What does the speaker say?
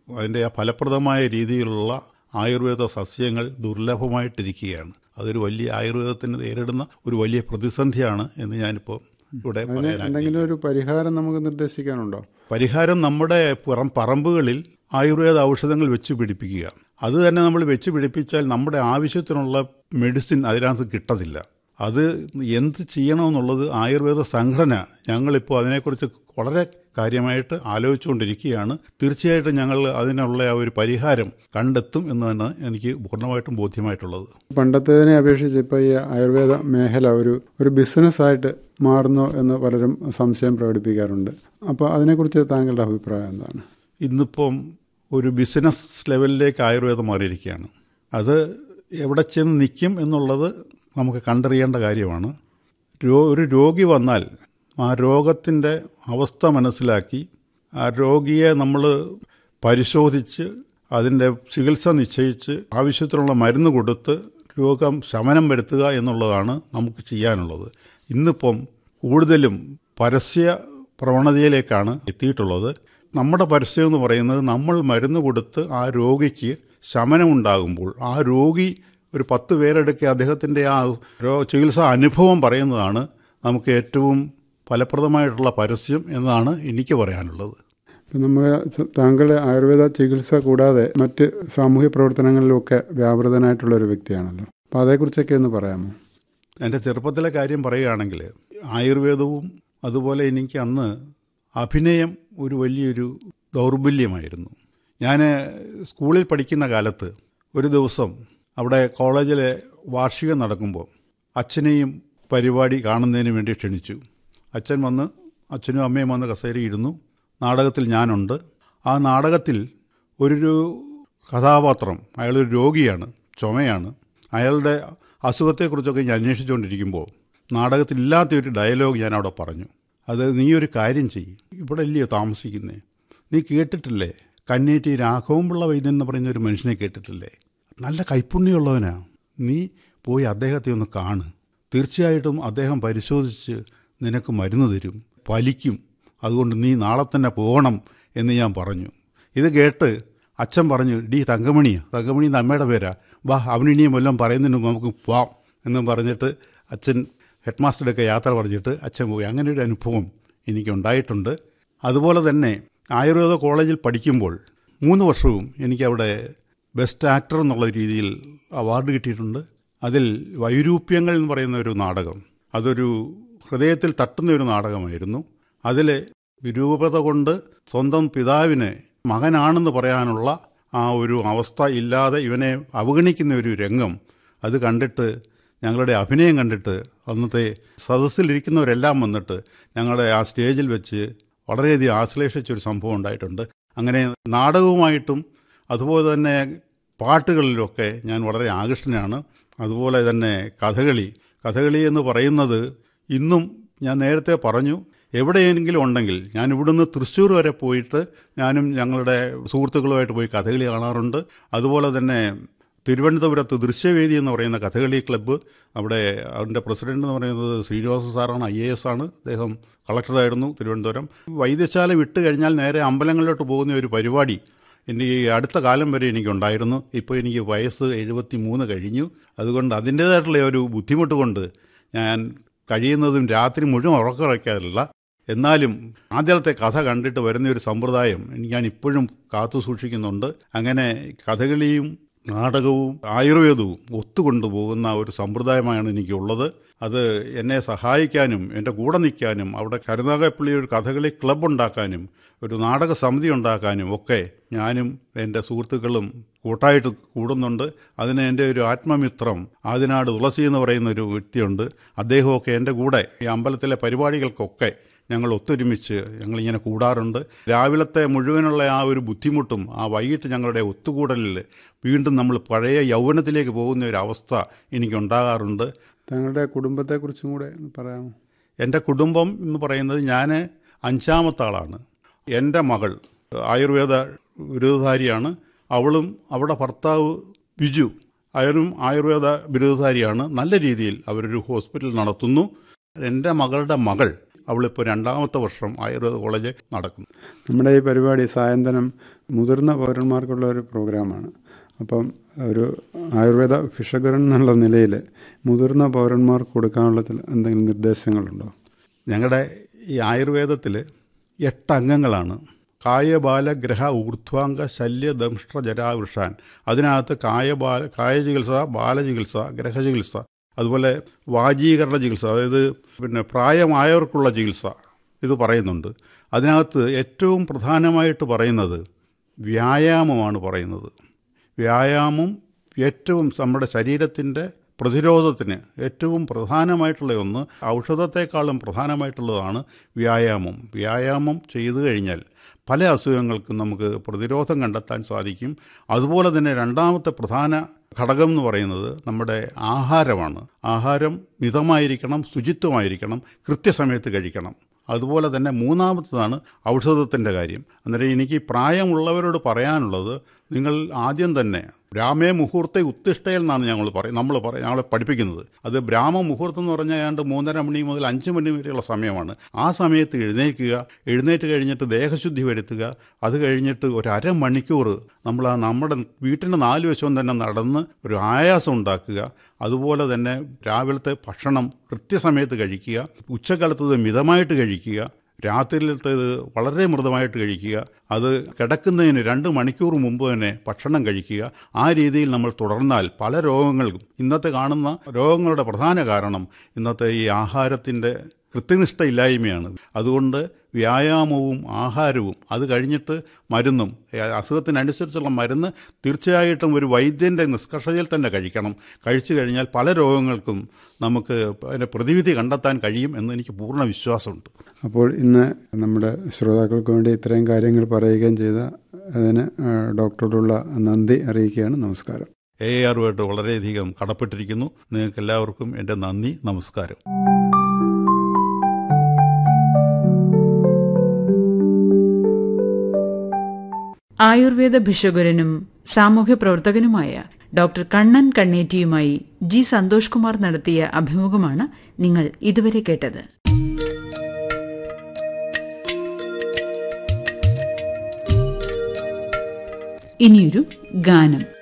അതിൻ്റെ ആ ഫലപ്രദമായ രീതിയിലുള്ള ആയുർവേദ സസ്യങ്ങൾ ദുർലഭമായിട്ടിരിക്കുകയാണ് അതൊരു വലിയ ആയുർവേദത്തിന് നേരിടുന്ന ഒരു വലിയ പ്രതിസന്ധിയാണ് എന്ന് ഞാനിപ്പോൾ ഇവിടെ അതിന് പറയാൻ എന്തെങ്കിലും ഒരു പരിഹാരം നമുക്ക് നിർദ്ദേശിക്കാനുണ്ടോ പരിഹാരം നമ്മുടെ പുറം പറമ്പുകളിൽ ആയുർവേദ ഔഷധങ്ങൾ വെച്ച് പിടിപ്പിക്കുക അത് തന്നെ നമ്മൾ വെച്ച് പിടിപ്പിച്ചാൽ നമ്മുടെ ആവശ്യത്തിനുള്ള മെഡിസിൻ അതിനകത്ത് കിട്ടത്തില്ല അത് എന്ത് ചെയ്യണമെന്നുള്ളത് ആയുർവേദ സംഘടന ഞങ്ങളിപ്പോൾ അതിനെക്കുറിച്ച് വളരെ കാര്യമായിട്ട് ആലോചിച്ചുകൊണ്ടിരിക്കുകയാണ് തീർച്ചയായിട്ടും ഞങ്ങൾ അതിനുള്ള ആ ഒരു പരിഹാരം കണ്ടെത്തും എന്ന് തന്നെ എനിക്ക് പൂർണ്ണമായിട്ടും ബോധ്യമായിട്ടുള്ളത് പണ്ടത്തേതിനെ അപേക്ഷിച്ച് ഇപ്പോൾ ഈ ആയുർവേദ മേഖല ഒരു ഒരു ബിസിനസ്സായിട്ട് മാറുന്നു എന്ന് പലരും സംശയം പ്രകടിപ്പിക്കാറുണ്ട് അപ്പോൾ അതിനെക്കുറിച്ച് താങ്കളുടെ അഭിപ്രായം എന്താണ് ഇന്നിപ്പം ഒരു ബിസിനസ് ലെവലിലേക്ക് ആയുർവേദം മാറിയിരിക്കുകയാണ് അത് എവിടെ ചെന്ന് നിൽക്കും എന്നുള്ളത് നമുക്ക് കണ്ടറിയേണ്ട കാര്യമാണ് രോ ഒരു രോഗി വന്നാൽ ആ രോഗത്തിൻ്റെ അവസ്ഥ മനസ്സിലാക്കി ആ രോഗിയെ നമ്മൾ പരിശോധിച്ച് അതിൻ്റെ ചികിത്സ നിശ്ചയിച്ച് ആവശ്യത്തിനുള്ള മരുന്ന് കൊടുത്ത് രോഗം ശമനം വരുത്തുക എന്നുള്ളതാണ് നമുക്ക് ചെയ്യാനുള്ളത് ഇന്നിപ്പം കൂടുതലും പരസ്യ പ്രവണതയിലേക്കാണ് എത്തിയിട്ടുള്ളത് നമ്മുടെ പരസ്യം എന്ന് പറയുന്നത് നമ്മൾ മരുന്ന് കൊടുത്ത് ആ രോഗിക്ക് ശമനമുണ്ടാകുമ്പോൾ ആ രോഗി ഒരു പത്ത് പേരെടുക്കെ അദ്ദേഹത്തിൻ്റെ ആ രോ ചികിത്സാ അനുഭവം പറയുന്നതാണ് നമുക്ക് ഏറ്റവും ഫലപ്രദമായിട്ടുള്ള പരസ്യം എന്നതാണ് എനിക്ക് പറയാനുള്ളത് ഇപ്പം നമുക്ക് താങ്കൾ ആയുർവേദ ചികിത്സ കൂടാതെ മറ്റ് സാമൂഹ്യ പ്രവർത്തനങ്ങളിലുമൊക്കെ വ്യാപൃതനായിട്ടുള്ള ഒരു വ്യക്തിയാണല്ലോ അപ്പോൾ അതേക്കുറിച്ചൊക്കെ ഒന്ന് പറയാമോ എൻ്റെ ചെറുപ്പത്തിലെ കാര്യം പറയുകയാണെങ്കിൽ ആയുർവേദവും അതുപോലെ എനിക്ക് അന്ന് അഭിനയം ഒരു വലിയൊരു ദൗർബല്യമായിരുന്നു ഞാൻ സ്കൂളിൽ പഠിക്കുന്ന കാലത്ത് ഒരു ദിവസം അവിടെ കോളേജിലെ വാർഷികം നടക്കുമ്പോൾ അച്ഛനെയും പരിപാടി കാണുന്നതിന് വേണ്ടി ക്ഷണിച്ചു അച്ഛൻ വന്ന് അച്ഛനും അമ്മയും വന്ന് കസേരയിരുന്നു നാടകത്തിൽ ഞാനുണ്ട് ആ നാടകത്തിൽ ഒരു കഥാപാത്രം അയാളൊരു രോഗിയാണ് ചുമയാണ് അയാളുടെ അസുഖത്തെക്കുറിച്ചൊക്കെ ഞാൻ അന്വേഷിച്ചുകൊണ്ടിരിക്കുമ്പോൾ നാടകത്തിൽ ഇല്ലാത്തൊരു ഡയലോഗ് ഞാൻ അവിടെ പറഞ്ഞു അത് നീ ഒരു കാര്യം ചെയ്യ് ഇവിടെ ഇല്ലയോ താമസിക്കുന്നേ നീ കേട്ടിട്ടില്ലേ കന്നേറ്റി രാഘവൻപിള്ള വൈദ്യൻ എന്ന് പറയുന്ന ഒരു മനുഷ്യനെ കേട്ടിട്ടില്ലേ നല്ല കൈപ്പുണ്യമുള്ളവനാ നീ പോയി അദ്ദേഹത്തെ ഒന്ന് കാണ് തീർച്ചയായിട്ടും അദ്ദേഹം പരിശോധിച്ച് നിനക്ക് മരുന്ന് തരും ഫലിക്കും അതുകൊണ്ട് നീ നാളെ തന്നെ പോകണം എന്ന് ഞാൻ പറഞ്ഞു ഇത് കേട്ട് അച്ഛൻ പറഞ്ഞു ഡി തങ്കമണിയാ തങ്കമണി എന്ന് അമ്മയുടെ പേരാ വാ അവനിനിയും വല്ലതും പറയുന്നതിന് മുമ്പ് നമുക്ക് പോവാം എന്നും പറഞ്ഞിട്ട് അച്ഛൻ ഹെഡ് മാസ്റ്ററുടെയൊക്കെ യാത്ര പറഞ്ഞിട്ട് അച്ഛൻ പോയി അങ്ങനെ ഒരു അനുഭവം എനിക്കുണ്ടായിട്ടുണ്ട് അതുപോലെ തന്നെ ആയുർവേദ കോളേജിൽ പഠിക്കുമ്പോൾ മൂന്ന് വർഷവും എനിക്കവിടെ ബെസ്റ്റ് ആക്ടർ എന്നുള്ള രീതിയിൽ അവാർഡ് കിട്ടിയിട്ടുണ്ട് അതിൽ വൈരൂപ്യങ്ങൾ എന്ന് പറയുന്ന ഒരു നാടകം അതൊരു ഹൃദയത്തിൽ തട്ടുന്ന ഒരു നാടകമായിരുന്നു അതിൽ വിരൂപത കൊണ്ട് സ്വന്തം പിതാവിന് മകനാണെന്ന് പറയാനുള്ള ആ ഒരു അവസ്ഥ ഇല്ലാതെ ഇവനെ അവഗണിക്കുന്ന ഒരു രംഗം അത് കണ്ടിട്ട് ഞങ്ങളുടെ അഭിനയം കണ്ടിട്ട് അന്നത്തെ സദസ്സിലിരിക്കുന്നവരെല്ലാം വന്നിട്ട് ഞങ്ങളുടെ ആ സ്റ്റേജിൽ വെച്ച് വളരെയധികം ആശ്ലേഷിച്ചൊരു സംഭവം ഉണ്ടായിട്ടുണ്ട് അങ്ങനെ നാടകവുമായിട്ടും അതുപോലെ തന്നെ പാട്ടുകളിലൊക്കെ ഞാൻ വളരെ ആകൃഷ്ടനാണ് അതുപോലെ തന്നെ കഥകളി കഥകളി എന്ന് പറയുന്നത് ഇന്നും ഞാൻ നേരത്തെ പറഞ്ഞു എവിടെയെങ്കിലും ഉണ്ടെങ്കിൽ ഞാൻ ഇവിടുന്ന് തൃശ്ശൂർ വരെ പോയിട്ട് ഞാനും ഞങ്ങളുടെ സുഹൃത്തുക്കളുമായിട്ട് പോയി കഥകളി കാണാറുണ്ട് അതുപോലെ തന്നെ തിരുവനന്തപുരത്ത് ദൃശ്യവേദി എന്ന് പറയുന്ന കഥകളി ക്ലബ്ബ് അവിടെ അതിൻ്റെ പ്രസിഡന്റ് എന്ന് പറയുന്നത് ശ്രീനിവാസ സാറാണ് ഐ എ എസ് ആണ് അദ്ദേഹം കളക്ടറായിരുന്നു തിരുവനന്തപുരം വൈദ്യശാല വിട്ട് കഴിഞ്ഞാൽ നേരെ അമ്പലങ്ങളിലോട്ട് പോകുന്ന ഒരു പരിപാടി എൻ്റെ ഈ അടുത്ത കാലം വരെ എനിക്കുണ്ടായിരുന്നു ഇപ്പോൾ എനിക്ക് വയസ്സ് എഴുപത്തി മൂന്ന് കഴിഞ്ഞു അതുകൊണ്ട് അതിൻ്റേതായിട്ടുള്ള ഒരു ബുദ്ധിമുട്ട് കൊണ്ട് ഞാൻ കഴിയുന്നതും രാത്രി മുഴുവൻ ഉറക്കറയ്ക്കാറില്ല എന്നാലും ആദ്യത്തെ കഥ കണ്ടിട്ട് വരുന്ന ഒരു സമ്പ്രദായം ഞാൻ ഇപ്പോഴും കാത്തു സൂക്ഷിക്കുന്നുണ്ട് അങ്ങനെ കഥകളിയും നാടകവും ആയുർവേദവും ഒത്തുകൊണ്ടുപോകുന്ന ഒരു സമ്പ്രദായമാണ് എനിക്കുള്ളത് അത് എന്നെ സഹായിക്കാനും എൻ്റെ കൂടെ നിൽക്കാനും അവിടെ കരുനാഗപ്പള്ളി ഒരു കഥകളി ക്ലബ് ഉണ്ടാക്കാനും ഒരു നാടക സമിതി ഉണ്ടാക്കാനും ഒക്കെ ഞാനും എൻ്റെ സുഹൃത്തുക്കളും കൂട്ടായിട്ട് കൂടുന്നുണ്ട് അതിന് എൻ്റെ ഒരു ആത്മമിത്രം ആദിനാട് തുളസി എന്ന് പറയുന്ന ഒരു വ്യക്തിയുണ്ട് അദ്ദേഹമൊക്കെ എൻ്റെ കൂടെ ഈ അമ്പലത്തിലെ പരിപാടികൾക്കൊക്കെ ഞങ്ങൾ ഒത്തൊരുമിച്ച് ഞങ്ങളിങ്ങനെ കൂടാറുണ്ട് രാവിലത്തെ മുഴുവനുള്ള ആ ഒരു ബുദ്ധിമുട്ടും ആ വൈകിട്ട് ഞങ്ങളുടെ ഒത്തുകൂടലിൽ വീണ്ടും നമ്മൾ പഴയ യൗവനത്തിലേക്ക് പോകുന്ന ഒരു അവസ്ഥ എനിക്കുണ്ടാകാറുണ്ട് താങ്കളുടെ കുടുംബത്തെക്കുറിച്ചും കൂടെ ഒന്ന് പറയാമോ എൻ്റെ കുടുംബം എന്ന് പറയുന്നത് ഞാൻ അഞ്ചാമത്തെ ആളാണ് എൻ്റെ മകൾ ആയുർവേദ ബിരുദധാരിയാണ് അവളും അവിടെ ഭർത്താവ് ബിജു അയാളും ആയുർവേദ ബിരുദധാരിയാണ് നല്ല രീതിയിൽ അവരൊരു ഹോസ്പിറ്റൽ നടത്തുന്നു എൻ്റെ മകളുടെ മകൾ അവളിപ്പോൾ രണ്ടാമത്തെ വർഷം ആയുർവേദ കോളേജ് നടക്കുന്നു നമ്മുടെ ഈ പരിപാടി സായന്തനം മുതിർന്ന പൗരന്മാർക്കുള്ള ഒരു പ്രോഗ്രാമാണ് അപ്പം ഒരു ആയുർവേദ ഭിഷകരൻ എന്നുള്ള നിലയിൽ മുതിർന്ന പൗരന്മാർക്ക് കൊടുക്കാനുള്ള ചില എന്തെങ്കിലും നിർദ്ദേശങ്ങളുണ്ടോ ഞങ്ങളുടെ ഈ ആയുർവേദത്തിൽ എട്ട് അംഗങ്ങളാണ് കായബാലഗ്രഹ ഊർധ്വാംഗ ശല്യ ദംഷ്ട്ര ജരാവൃഷാൻ അതിനകത്ത് കായബാല കായചികിത്സ ബാലചികിത്സ ഗ്രഹചികിത്സ അതുപോലെ വാജീകരണ ചികിത്സ അതായത് പിന്നെ പ്രായമായവർക്കുള്ള ചികിത്സ ഇത് പറയുന്നുണ്ട് അതിനകത്ത് ഏറ്റവും പ്രധാനമായിട്ട് പറയുന്നത് വ്യായാമമാണ് പറയുന്നത് വ്യായാമം ഏറ്റവും നമ്മുടെ ശരീരത്തിൻ്റെ പ്രതിരോധത്തിന് ഏറ്റവും പ്രധാനമായിട്ടുള്ള ഒന്ന് ഔഷധത്തെക്കാളും പ്രധാനമായിട്ടുള്ളതാണ് വ്യായാമം വ്യായാമം ചെയ്തു കഴിഞ്ഞാൽ പല അസുഖങ്ങൾക്കും നമുക്ക് പ്രതിരോധം കണ്ടെത്താൻ സാധിക്കും അതുപോലെ തന്നെ രണ്ടാമത്തെ പ്രധാന ഘടകം എന്ന് പറയുന്നത് നമ്മുടെ ആഹാരമാണ് ആഹാരം മിതമായിരിക്കണം ശുചിത്വമായിരിക്കണം കൃത്യസമയത്ത് കഴിക്കണം അതുപോലെ തന്നെ മൂന്നാമത്തതാണ് ഔഷധത്തിൻ്റെ കാര്യം അന്നേരം എനിക്ക് പ്രായമുള്ളവരോട് പറയാനുള്ളത് നിങ്ങൾ ആദ്യം തന്നെ ബ്രാഹ്മേ മുഹൂർത്തെ ഉത്തിഷ്ടയിൽ എന്നാണ് ഞങ്ങൾ പറയും നമ്മൾ പറയും ഞങ്ങളെ പഠിപ്പിക്കുന്നത് അത് ബ്രാഹ്മ മുഹൂർത്തം എന്ന് പറഞ്ഞാൽ ഏതാണ്ട് മൂന്നര മണി മുതൽ അഞ്ച് മണി വരെയുള്ള സമയമാണ് ആ സമയത്ത് എഴുന്നേൽക്കുക എഴുന്നേറ്റ് കഴിഞ്ഞിട്ട് ദേഹശുദ്ധി വരുത്തുക അത് കഴിഞ്ഞിട്ട് ഒരു അരമണിക്കൂർ നമ്മൾ ആ നമ്മുടെ വീട്ടിൻ്റെ നാല് വശവും തന്നെ നടന്ന് ഒരു ആയാസം ഉണ്ടാക്കുക അതുപോലെ തന്നെ രാവിലത്തെ ഭക്ഷണം കൃത്യസമയത്ത് കഴിക്കുക ഉച്ചക്കാലത്തത് മിതമായിട്ട് കഴിക്കുക രാത്രിയിലത്തേത് വളരെ മൃദമായിട്ട് കഴിക്കുക അത് കിടക്കുന്നതിന് രണ്ട് മണിക്കൂർ മുമ്പ് തന്നെ ഭക്ഷണം കഴിക്കുക ആ രീതിയിൽ നമ്മൾ തുടർന്നാൽ പല രോഗങ്ങൾക്കും ഇന്നത്തെ കാണുന്ന രോഗങ്ങളുടെ പ്രധാന കാരണം ഇന്നത്തെ ഈ ആഹാരത്തിൻ്റെ കൃത്യനിഷ്ഠയില്ലായ്മയാണ് അതുകൊണ്ട് വ്യായാമവും ആഹാരവും അത് കഴിഞ്ഞിട്ട് മരുന്നും അസുഖത്തിനനുസരിച്ചുള്ള മരുന്ന് തീർച്ചയായിട്ടും ഒരു വൈദ്യൻ്റെ നിഷ്കർഷതയിൽ തന്നെ കഴിക്കണം കഴിച്ചു കഴിഞ്ഞാൽ പല രോഗങ്ങൾക്കും നമുക്ക് അതിൻ്റെ പ്രതിവിധി കണ്ടെത്താൻ കഴിയും എന്ന് എനിക്ക് പൂർണ്ണ വിശ്വാസമുണ്ട് അപ്പോൾ ഇന്ന് നമ്മുടെ ശ്രോതാക്കൾക്ക് വേണ്ടി ഇത്രയും കാര്യങ്ങൾ പറയുകയും ചെയ്ത അതിന് ഡോക്ടറോടുള്ള നന്ദി അറിയിക്കുകയാണ് നമസ്കാരം എ ആറുമായിട്ട് വളരെയധികം കടപ്പെട്ടിരിക്കുന്നു നിങ്ങൾക്ക് എല്ലാവർക്കും എൻ്റെ നന്ദി നമസ്കാരം ആയുർവേദ ഭിഷകുരനും സാമൂഹ്യ പ്രവർത്തകനുമായ ഡോക്ടർ കണ്ണൻ കണ്ണേറ്റിയുമായി ജി സന്തോഷ് കുമാർ നടത്തിയ അഭിമുഖമാണ് നിങ്ങൾ ഇതുവരെ കേട്ടത് ഇനിയൊരു ഗാനം